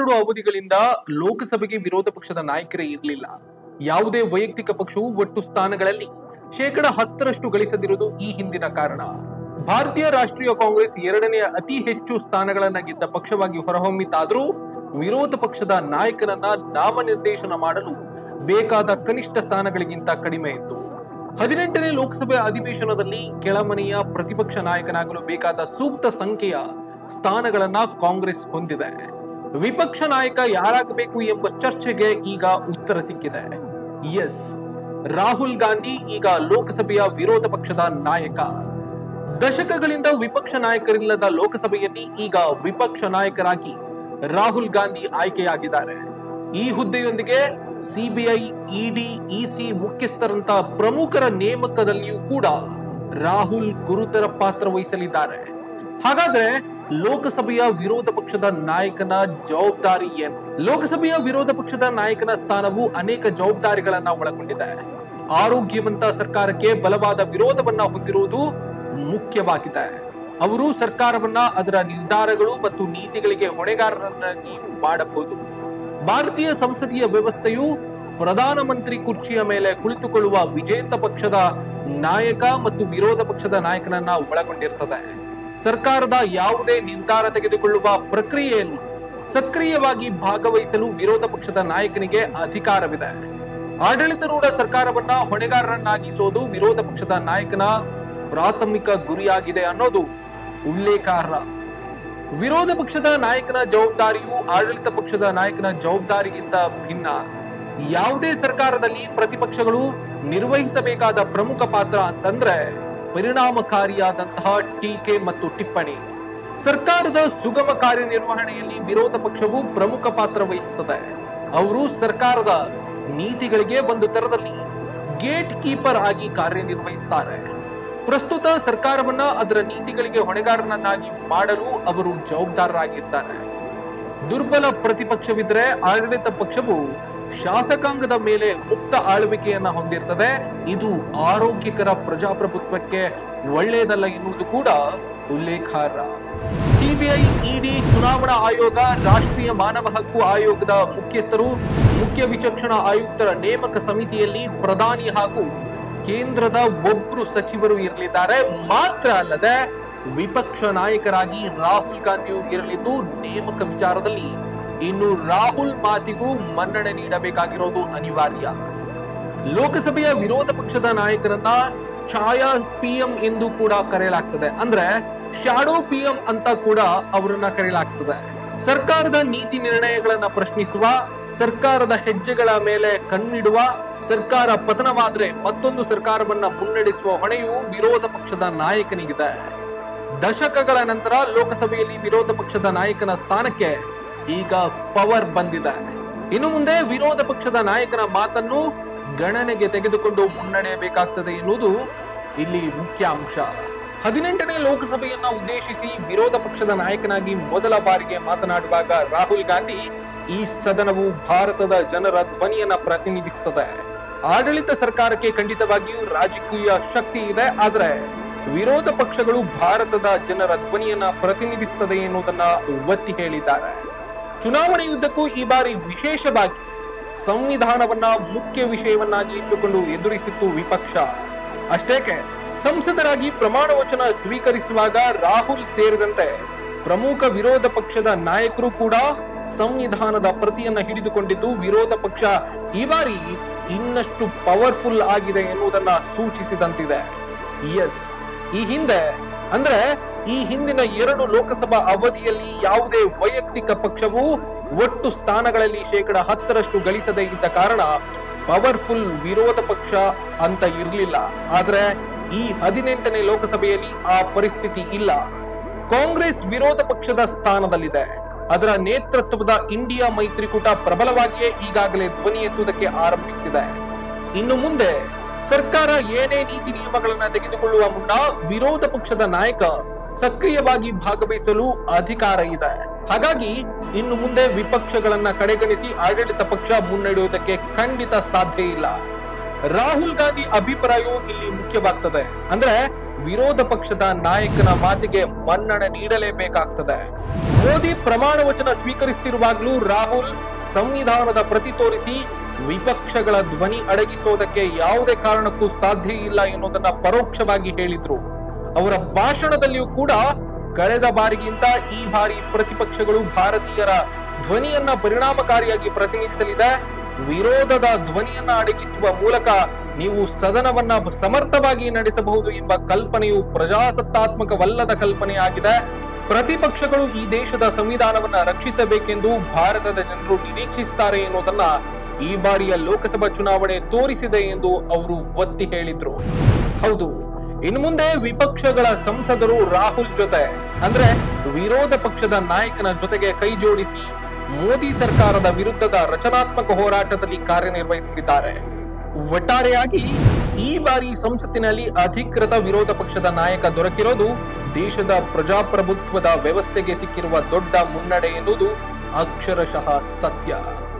ಹನ್ನೆರಡು ಅವಧಿಗಳಿಂದ ಲೋಕಸಭೆಗೆ ವಿರೋಧ ಪಕ್ಷದ ನಾಯಕರೇ ಇರಲಿಲ್ಲ ಯಾವುದೇ ವೈಯಕ್ತಿಕ ಪಕ್ಷವು ಒಟ್ಟು ಸ್ಥಾನಗಳಲ್ಲಿ ಶೇಕಡ ಹತ್ತರಷ್ಟು ಗಳಿಸದಿರುವುದು ಈ ಹಿಂದಿನ ಕಾರಣ ಭಾರತೀಯ ರಾಷ್ಟ್ರೀಯ ಕಾಂಗ್ರೆಸ್ ಎರಡನೆಯ ಅತಿ ಹೆಚ್ಚು ಸ್ಥಾನಗಳನ್ನ ಗೆದ್ದ ಪಕ್ಷವಾಗಿ ಹೊರಹೊಮ್ಮಿತಾದರೂ ವಿರೋಧ ಪಕ್ಷದ ನಾಯಕನನ್ನ ನಾಮನಿರ್ದೇಶನ ಮಾಡಲು ಬೇಕಾದ ಕನಿಷ್ಠ ಸ್ಥಾನಗಳಿಗಿಂತ ಕಡಿಮೆ ಇತ್ತು ಹದಿನೆಂಟನೇ ಲೋಕಸಭೆ ಅಧಿವೇಶನದಲ್ಲಿ ಕೆಳಮನೆಯ ಪ್ರತಿಪಕ್ಷ ನಾಯಕನಾಗಲು ಬೇಕಾದ ಸೂಕ್ತ ಸಂಖ್ಯೆಯ ಸ್ಥಾನಗಳನ್ನ ಕಾಂಗ್ರೆಸ್ ಹೊಂದಿದೆ ವಿಪಕ್ಷ ನಾಯಕ ಯಾರಾಗಬೇಕು ಎಂಬ ಚರ್ಚೆಗೆ ಈಗ ಉತ್ತರ ಸಿಕ್ಕಿದೆ ಎಸ್ ರಾಹುಲ್ ಗಾಂಧಿ ಈಗ ಲೋಕಸಭೆಯ ವಿರೋಧ ಪಕ್ಷದ ನಾಯಕ ದಶಕಗಳಿಂದ ವಿಪಕ್ಷ ನಾಯಕರಿಲ್ಲದ ಲೋಕಸಭೆಯಲ್ಲಿ ಈಗ ವಿಪಕ್ಷ ನಾಯಕರಾಗಿ ರಾಹುಲ್ ಗಾಂಧಿ ಆಯ್ಕೆಯಾಗಿದ್ದಾರೆ ಈ ಹುದ್ದೆಯೊಂದಿಗೆ ಸಿಬಿಐ ಇಡಿ ಇಸಿ ಮುಖ್ಯಸ್ಥರಂತ ಪ್ರಮುಖರ ನೇಮಕದಲ್ಲಿಯೂ ಕೂಡ ರಾಹುಲ್ ಗುರುತರ ಪಾತ್ರ ವಹಿಸಲಿದ್ದಾರೆ ಹಾಗಾದ್ರೆ ಲೋಕಸಭೆಯ ವಿರೋಧ ಪಕ್ಷದ ನಾಯಕನ ಜವಾಬ್ದಾರಿ ಏನು ಲೋಕಸಭೆಯ ವಿರೋಧ ಪಕ್ಷದ ನಾಯಕನ ಸ್ಥಾನವು ಅನೇಕ ಜವಾಬ್ದಾರಿಗಳನ್ನ ಒಳಗೊಂಡಿದೆ ಆರೋಗ್ಯವಂತ ಸರ್ಕಾರಕ್ಕೆ ಬಲವಾದ ವಿರೋಧವನ್ನ ಹೊಂದಿರುವುದು ಮುಖ್ಯವಾಗಿದೆ ಅವರು ಸರ್ಕಾರವನ್ನ ಅದರ ನಿರ್ಧಾರಗಳು ಮತ್ತು ನೀತಿಗಳಿಗೆ ಹೊಣೆಗಾರರನ್ನಾಗಿ ಮಾಡಬಹುದು ಭಾರತೀಯ ಸಂಸದೀಯ ವ್ಯವಸ್ಥೆಯು ಪ್ರಧಾನಮಂತ್ರಿ ಕುರ್ಚಿಯ ಮೇಲೆ ಕುಳಿತುಕೊಳ್ಳುವ ವಿಜೇತ ಪಕ್ಷದ ನಾಯಕ ಮತ್ತು ವಿರೋಧ ಪಕ್ಷದ ನಾಯಕನನ್ನ ಒಳಗೊಂಡಿರ್ತದೆ ಸರ್ಕಾರದ ಯಾವುದೇ ನಿರ್ಧಾರ ತೆಗೆದುಕೊಳ್ಳುವ ಪ್ರಕ್ರಿಯೆಯಲ್ಲಿ ಸಕ್ರಿಯವಾಗಿ ಭಾಗವಹಿಸಲು ವಿರೋಧ ಪಕ್ಷದ ನಾಯಕನಿಗೆ ಅಧಿಕಾರವಿದೆ ಆಡಳಿತಾರೂಢ ಸರ್ಕಾರವನ್ನ ಹೊಣೆಗಾರರನ್ನಾಗಿಸೋದು ವಿರೋಧ ಪಕ್ಷದ ನಾಯಕನ ಪ್ರಾಥಮಿಕ ಗುರಿಯಾಗಿದೆ ಅನ್ನೋದು ಉಲ್ಲೇಖಾರ್ಹ ವಿರೋಧ ಪಕ್ಷದ ನಾಯಕನ ಜವಾಬ್ದಾರಿಯು ಆಡಳಿತ ಪಕ್ಷದ ನಾಯಕನ ಜವಾಬ್ದಾರಿಗಿಂತ ಭಿನ್ನ ಯಾವುದೇ ಸರ್ಕಾರದಲ್ಲಿ ಪ್ರತಿಪಕ್ಷಗಳು ನಿರ್ವಹಿಸಬೇಕಾದ ಪ್ರಮುಖ ಪಾತ್ರ ಅಂತಂದ್ರೆ ಪರಿಣಾಮಕಾರಿಯಾದಂತಹ ಟೀಕೆ ಮತ್ತು ಟಿಪ್ಪಣಿ ಸರ್ಕಾರದ ಸುಗಮ ಕಾರ್ಯನಿರ್ವಹಣೆಯಲ್ಲಿ ವಿರೋಧ ಪಕ್ಷವು ಪ್ರಮುಖ ಪಾತ್ರ ವಹಿಸುತ್ತದೆ ಅವರು ಸರ್ಕಾರದ ನೀತಿಗಳಿಗೆ ಒಂದು ತರದಲ್ಲಿ ಗೇಟ್ ಕೀಪರ್ ಆಗಿ ಕಾರ್ಯನಿರ್ವಹಿಸುತ್ತಾರೆ ಪ್ರಸ್ತುತ ಸರ್ಕಾರವನ್ನ ಅದರ ನೀತಿಗಳಿಗೆ ಹೊಣೆಗಾರನನ್ನಾಗಿ ಮಾಡಲು ಅವರು ಜವಾಬ್ದಾರರಾಗಿರ್ತಾರೆ ದುರ್ಬಲ ಪ್ರತಿಪಕ್ಷವಿದ್ರೆ ಆಡಳಿತ ಪಕ್ಷವು ಶಾಸಕಾಂಗದ ಮೇಲೆ ಮುಕ್ತ ಆಳ್ವಿಕೆಯನ್ನ ಹೊಂದಿರ್ತದೆ ಇದು ಆರೋಗ್ಯಕರ ಪ್ರಜಾಪ್ರಭುತ್ವಕ್ಕೆ ಒಳ್ಳೆಯದಲ್ಲ ಎನ್ನುವುದು ಕೂಡ ಉಲ್ಲೇಖಾರ್ಹ ಸಿಬಿಐ ಇಡಿ ಚುನಾವಣಾ ಆಯೋಗ ರಾಷ್ಟ್ರೀಯ ಮಾನವ ಹಕ್ಕು ಆಯೋಗದ ಮುಖ್ಯಸ್ಥರು ಮುಖ್ಯ ವಿಚಕ್ಷಣಾ ಆಯುಕ್ತರ ನೇಮಕ ಸಮಿತಿಯಲ್ಲಿ ಪ್ರಧಾನಿ ಹಾಗೂ ಕೇಂದ್ರದ ಒಬ್ರು ಸಚಿವರು ಇರಲಿದ್ದಾರೆ ಮಾತ್ರ ಅಲ್ಲದೆ ವಿಪಕ್ಷ ನಾಯಕರಾಗಿ ರಾಹುಲ್ ಗಾಂಧಿಯು ಇರಲಿದ್ದು ನೇಮಕ ವಿಚಾರದಲ್ಲಿ ಇನ್ನು ರಾಹುಲ್ ಮಾತಿಗೂ ಮನ್ನಣೆ ನೀಡಬೇಕಾಗಿರೋದು ಅನಿವಾರ್ಯ ಲೋಕಸಭೆಯ ವಿರೋಧ ಪಕ್ಷದ ನಾಯಕರನ್ನ ಛಾಯಾ ಪಿಎಂ ಎಂದು ಕೂಡ ಕರೆಯಲಾಗ್ತದೆ ಅಂದ್ರೆ ಶಾಡೋ ಪಿಎಂ ಅಂತ ಕೂಡ ಅವರನ್ನ ಕರೆಯಲಾಗ್ತದೆ ಸರ್ಕಾರದ ನೀತಿ ನಿರ್ಣಯಗಳನ್ನ ಪ್ರಶ್ನಿಸುವ ಸರ್ಕಾರದ ಹೆಜ್ಜೆಗಳ ಮೇಲೆ ಕಣ್ಣಿಡುವ ಸರ್ಕಾರ ಪತನವಾದ್ರೆ ಮತ್ತೊಂದು ಸರ್ಕಾರವನ್ನ ಮುನ್ನಡೆಸುವ ಹೊಣೆಯು ವಿರೋಧ ಪಕ್ಷದ ನಾಯಕನಿಗಿದೆ ದಶಕಗಳ ನಂತರ ಲೋಕಸಭೆಯಲ್ಲಿ ವಿರೋಧ ಪಕ್ಷದ ನಾಯಕನ ಸ್ಥಾನಕ್ಕೆ ಈಗ ಪವರ್ ಬಂದಿದೆ ಇನ್ನು ಮುಂದೆ ವಿರೋಧ ಪಕ್ಷದ ನಾಯಕನ ಮಾತನ್ನು ಗಣನೆಗೆ ತೆಗೆದುಕೊಂಡು ಮುನ್ನಡೆಯಬೇಕಾಗ್ತದೆ ಎನ್ನುವುದು ಇಲ್ಲಿ ಮುಖ್ಯ ಅಂಶ ಹದಿನೆಂಟನೇ ಲೋಕಸಭೆಯನ್ನ ಉದ್ದೇಶಿಸಿ ವಿರೋಧ ಪಕ್ಷದ ನಾಯಕನಾಗಿ ಮೊದಲ ಬಾರಿಗೆ ಮಾತನಾಡುವಾಗ ರಾಹುಲ್ ಗಾಂಧಿ ಈ ಸದನವು ಭಾರತದ ಜನರ ಧ್ವನಿಯನ್ನ ಪ್ರತಿನಿಧಿಸುತ್ತದೆ ಆಡಳಿತ ಸರ್ಕಾರಕ್ಕೆ ಖಂಡಿತವಾಗಿಯೂ ರಾಜಕೀಯ ಶಕ್ತಿ ಇದೆ ಆದ್ರೆ ವಿರೋಧ ಪಕ್ಷಗಳು ಭಾರತದ ಜನರ ಧ್ವನಿಯನ್ನ ಪ್ರತಿನಿಧಿಸುತ್ತದೆ ಎನ್ನುವುದನ್ನ ಒತ್ತಿ ಹೇಳಿದ್ದಾರೆ ಚುನಾವಣೆಯುದ್ದಕ್ಕೂ ಈ ಬಾರಿ ವಿಶೇಷವಾಗಿ ಸಂವಿಧಾನವನ್ನ ಮುಖ್ಯ ವಿಷಯವನ್ನಾಗಿ ಇಟ್ಟುಕೊಂಡು ಎದುರಿಸಿತ್ತು ವಿಪಕ್ಷ ಅಷ್ಟೇಕೆ ಸಂಸದರಾಗಿ ಪ್ರಮಾಣ ವಚನ ಸ್ವೀಕರಿಸುವಾಗ ರಾಹುಲ್ ಸೇರಿದಂತೆ ಪ್ರಮುಖ ವಿರೋಧ ಪಕ್ಷದ ನಾಯಕರು ಕೂಡ ಸಂವಿಧಾನದ ಪ್ರತಿಯನ್ನ ಹಿಡಿದುಕೊಂಡಿದ್ದು ವಿರೋಧ ಪಕ್ಷ ಈ ಬಾರಿ ಇನ್ನಷ್ಟು ಪವರ್ಫುಲ್ ಆಗಿದೆ ಎನ್ನುವುದನ್ನ ಸೂಚಿಸಿದಂತಿದೆ ಎಸ್ ಈ ಹಿಂದೆ ಅಂದ್ರೆ ಈ ಹಿಂದಿನ ಎರಡು ಲೋಕಸಭಾ ಅವಧಿಯಲ್ಲಿ ಯಾವುದೇ ವೈಯಕ್ತಿಕ ಪಕ್ಷವು ಒಟ್ಟು ಸ್ಥಾನಗಳಲ್ಲಿ ಶೇಕಡ ಹತ್ತರಷ್ಟು ಗಳಿಸದೇ ಇದ್ದ ಕಾರಣ ಪವರ್ಫುಲ್ ವಿರೋಧ ಪಕ್ಷ ಅಂತ ಇರಲಿಲ್ಲ ಆದ್ರೆ ಈ ಹದಿನೆಂಟನೇ ಲೋಕಸಭೆಯಲ್ಲಿ ಆ ಪರಿಸ್ಥಿತಿ ಇಲ್ಲ ಕಾಂಗ್ರೆಸ್ ವಿರೋಧ ಪಕ್ಷದ ಸ್ಥಾನದಲ್ಲಿದೆ ಅದರ ನೇತೃತ್ವದ ಇಂಡಿಯಾ ಮೈತ್ರಿಕೂಟ ಪ್ರಬಲವಾಗಿಯೇ ಈಗಾಗಲೇ ಧ್ವನಿ ಎತ್ತುವುದಕ್ಕೆ ಆರಂಭಿಸಿದೆ ಇನ್ನು ಮುಂದೆ ಸರ್ಕಾರ ಏನೇ ನೀತಿ ನಿಯಮಗಳನ್ನ ತೆಗೆದುಕೊಳ್ಳುವ ಮುನ್ನ ವಿರೋಧ ಪಕ್ಷದ ನಾಯಕ ಸಕ್ರಿಯವಾಗಿ ಭಾಗವಹಿಸಲು ಅಧಿಕಾರ ಇದೆ ಹಾಗಾಗಿ ಇನ್ನು ಮುಂದೆ ವಿಪಕ್ಷಗಳನ್ನ ಕಡೆಗಣಿಸಿ ಆಡಳಿತ ಪಕ್ಷ ಮುನ್ನಡೆಯುವುದಕ್ಕೆ ಖಂಡಿತ ಸಾಧ್ಯ ಇಲ್ಲ ರಾಹುಲ್ ಗಾಂಧಿ ಅಭಿಪ್ರಾಯವು ಇಲ್ಲಿ ಮುಖ್ಯವಾಗ್ತದೆ ಅಂದ್ರೆ ವಿರೋಧ ಪಕ್ಷದ ನಾಯಕನ ಮಾತಿಗೆ ಮನ್ನಣೆ ನೀಡಲೇಬೇಕಾಗ್ತದೆ ಮೋದಿ ಪ್ರಮಾಣ ವಚನ ಸ್ವೀಕರಿಸುತ್ತಿರುವಾಗಲೂ ರಾಹುಲ್ ಸಂವಿಧಾನದ ಪ್ರತಿ ತೋರಿಸಿ ವಿಪಕ್ಷಗಳ ಧ್ವನಿ ಅಡಗಿಸೋದಕ್ಕೆ ಯಾವುದೇ ಕಾರಣಕ್ಕೂ ಸಾಧ್ಯ ಇಲ್ಲ ಎನ್ನುವುದನ್ನ ಪರೋಕ್ಷವಾಗಿ ಹೇಳಿದ್ರು ಅವರ ಭಾಷಣದಲ್ಲಿಯೂ ಕೂಡ ಕಳೆದ ಬಾರಿಗಿಂತ ಈ ಬಾರಿ ಪ್ರತಿಪಕ್ಷಗಳು ಭಾರತೀಯರ ಧ್ವನಿಯನ್ನ ಪರಿಣಾಮಕಾರಿಯಾಗಿ ಪ್ರತಿನಿಧಿಸಲಿದೆ ವಿರೋಧದ ಧ್ವನಿಯನ್ನ ಅಡಗಿಸುವ ಮೂಲಕ ನೀವು ಸದನವನ್ನ ಸಮರ್ಥವಾಗಿ ನಡೆಸಬಹುದು ಎಂಬ ಕಲ್ಪನೆಯು ಪ್ರಜಾಸತ್ತಾತ್ಮಕವಲ್ಲದ ಕಲ್ಪನೆಯಾಗಿದೆ ಪ್ರತಿಪಕ್ಷಗಳು ಈ ದೇಶದ ಸಂವಿಧಾನವನ್ನ ರಕ್ಷಿಸಬೇಕೆಂದು ಭಾರತದ ಜನರು ನಿರೀಕ್ಷಿಸುತ್ತಾರೆ ಎನ್ನುವುದನ್ನ ಈ ಬಾರಿಯ ಲೋಕಸಭಾ ಚುನಾವಣೆ ತೋರಿಸಿದೆ ಎಂದು ಅವರು ಒತ್ತಿ ಹೇಳಿದ್ರು ಹೌದು ಇನ್ನು ಮುಂದೆ ವಿಪಕ್ಷಗಳ ಸಂಸದರು ರಾಹುಲ್ ಜೊತೆ ಅಂದ್ರೆ ವಿರೋಧ ಪಕ್ಷದ ನಾಯಕನ ಜೊತೆಗೆ ಕೈ ಜೋಡಿಸಿ ಮೋದಿ ಸರ್ಕಾರದ ವಿರುದ್ಧದ ರಚನಾತ್ಮಕ ಹೋರಾಟದಲ್ಲಿ ಕಾರ್ಯನಿರ್ವಹಿಸಲಿದ್ದಾರೆ ಒಟ್ಟಾರೆಯಾಗಿ ಈ ಬಾರಿ ಸಂಸತ್ತಿನಲ್ಲಿ ಅಧಿಕೃತ ವಿರೋಧ ಪಕ್ಷದ ನಾಯಕ ದೊರಕಿರೋದು ದೇಶದ ಪ್ರಜಾಪ್ರಭುತ್ವದ ವ್ಯವಸ್ಥೆಗೆ ಸಿಕ್ಕಿರುವ ದೊಡ್ಡ ಮುನ್ನಡೆ ಎನ್ನುವುದು ಅಕ್ಷರಶಃ ಸತ್ಯ